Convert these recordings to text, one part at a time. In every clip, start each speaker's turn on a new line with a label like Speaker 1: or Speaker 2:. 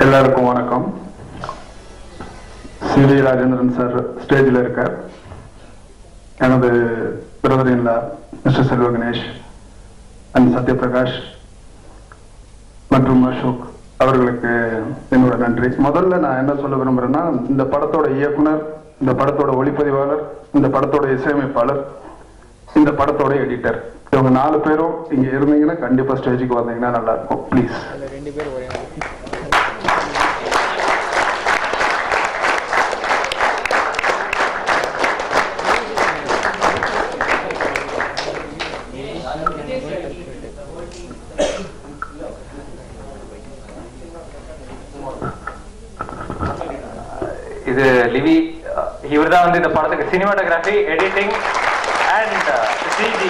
Speaker 1: எல்லாருக்கும் வணக்கம் C V Rajendran sir ஸ்டேஜில் இருக்கார் எனது பிரதர் இல்லா மிஸ்டர் செல்வ கணேஷ் அண்ட் சத்யபிரகாஷ் மற்றும் அசோக் அவர்களுக்கு என்னோட நன்றி முதல்ல நான் என்ன சொல்ல விரும்புறேன்னா இந்த படத்தோட இயக்குனர் இந்த படத்தோட ஒளிப்பதிவாளர் இந்த படத்தோட இசையமைப்பாளர் இந்த படத்தோட எடிட்டர் இவங்க நாலு பேரும் இங்க இருந்தீங்கன்னா கண்டிப்பா ஸ்டேஜுக்கு வந்தீங்கன்னா நல்லா இருக்கும் ப்ளீஸ்
Speaker 2: அதுல ரெண்டு பேர் ஒரே மாதிரி.
Speaker 3: இது லிவி இவர் தான் வந்து இந்த படத்துக்கு சினிமாட்டோகிராஃபி எடிட்டிங் அண்ட் சிஜி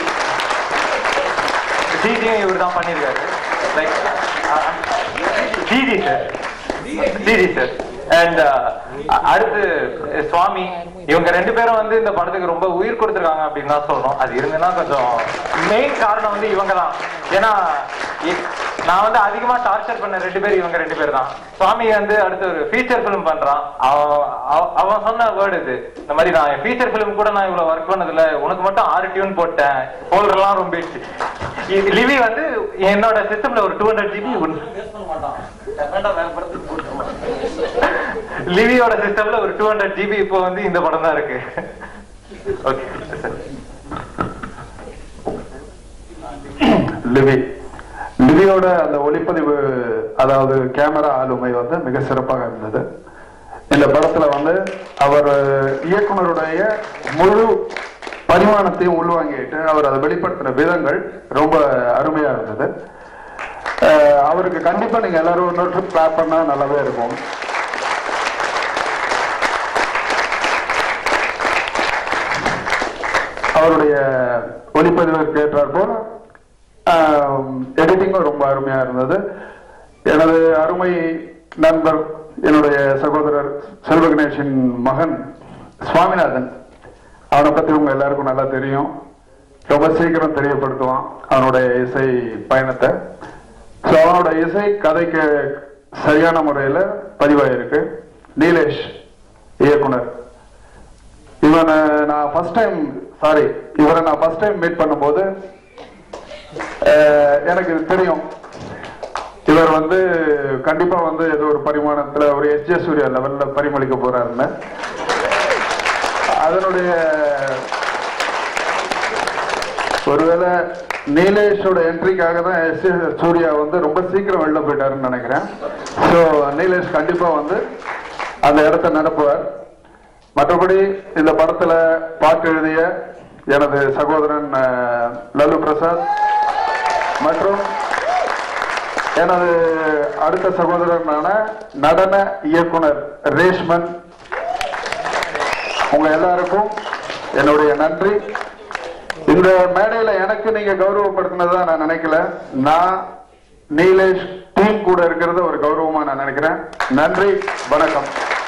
Speaker 3: சிஜியும் இவர் தான் பண்ணியிருக்காரு like CG sir CG sir and அடுத்து அஹ், சுவாமி இவங்க ரெண்டு பேரும் வந்து இந்த படத்துக்கு ரொம்ப உயிர் கொடுத்துருக்காங்க அப்படின்னு தான் சொல்லணும் அது இருந்துன்னா கொஞ்சம் மெயின் காரணம் வந்து இவங்க தான் ஏன்னா இ- நான் வந்து அதிகமா டார்ச்சர் பண்ண ரெண்டு பேர் இவங்க ரெண்டு பேர் தான் சுவாமி வந்து அடுத்து ஒரு ஃபீச்சர் ஃபிலிம் பண்றான் அவன் அவ- அவன் சொன்ன வேர்டு இது இந்த மாதிரி நான் ஃபீச்சர் ஃபிலிம் கூட நான் இவ்வளவு ஒர்க் பண்ணதில்ல உனக்கு மட்டும் ஆறு டியூன் போட்டேன் ஃபோல்டர்லாம் ரொம்பிடுச்சு இ- லிவி வந்து என்னோட சிஸ்டம்ல ஒரு டூ ஹண்ட்ரட் ஜிபி லிவியோட சிஸ்டம்ல ஒரு டூ ஹண்ட்ரட் ஜிபி இப்போ வந்து இந்த படம் தான் இருக்கு ஓகே சார்
Speaker 1: லிவி லிவியோட அந்த ஒளிப்பதிவு அதாவது கேமரா ஆளுமை வந்து மிக சிறப்பாக இருந்தது இந்த படத்துல வந்து அவர் இயக்குனருடைய முழு பரிமாணத்தையும் உள்வாங்கிட்டு அவர் அதை வெளிப்படுத்தின விதங்கள் ரொம்ப அருமையா இருந்தது அஹ் அவருக்கு கண்டிப்பா நீங்க எல்லாரும் இன்னொரு ட்ரிப் கிளாப் பண்ணா நல்லாவே இருக்கும் அவருடைய ஒளிப்பதிவிற்கு ஏற்றாற்போல் எடிட்டிங்கும் ரொம்ப அருமையா இருந்தது எனது அருமை நண்பர் என்னுடைய சகோதரர் செல்வ கணேஷின் மகன் சுவாமிநாதன் அவனை பத்தி உங்க எல்லாருக்கும் நல்லா தெரியும் ரொம்ப சீக்கிரம் தெரியப்படுத்துவான் அவனுடைய இசை பயணத்தை ஸோ அவனோட இசை கதைக்கு சரியான முறையில பதிவாயிருக்கு நீலேஷ் இயக்குனர் இவனை நான் ஃபர்ஸ்ட் டைம் சாரி இவரை நான் ஃபர்ஸ்ட் டைம் மீட் பண்ணும்போது அஹ், எனக்கு தெரியும் இவர் வந்து கண்டிப்பா வந்து ஏதோ ஒரு பரிமாணத்துல ஒரு எஸ் ஜே சூர்யா லெவல்ல பரிமளிக்க போறாருன்னு அதனுடைய ஒருவேளை நீலேஷோட என்ட்ரிக்காக தான் எஸ் ஜே சூர்யா வந்து ரொம்ப சீக்கிரம் வெளில போயிட்டாருன்னு நினைக்கிறேன் ஸோ நீலேஷ் கண்டிப்பா வந்து அந்த இடத்த நிரப்புவார் மற்றபடி இந்த படத்துல பாட்டு எழுதிய எனது சகோதரன் அஹ், லல்லு பிரசாத் மற்றும் எனது அடுத்த சகோதரனான நடன இயக்குனர் ரேஷ்மன் உங்க எல்லாருக்கும் என்னுடைய நன்றி இந்த மேடையில எனக்கு நீங்க கௌரவப்படுத்தினதா நான் நினைக்கல நான் நீலேஷ் டீம் கூட இருக்கிறத ஒரு கௌரவமா நான் நினைக்கிறேன் நன்றி வணக்கம்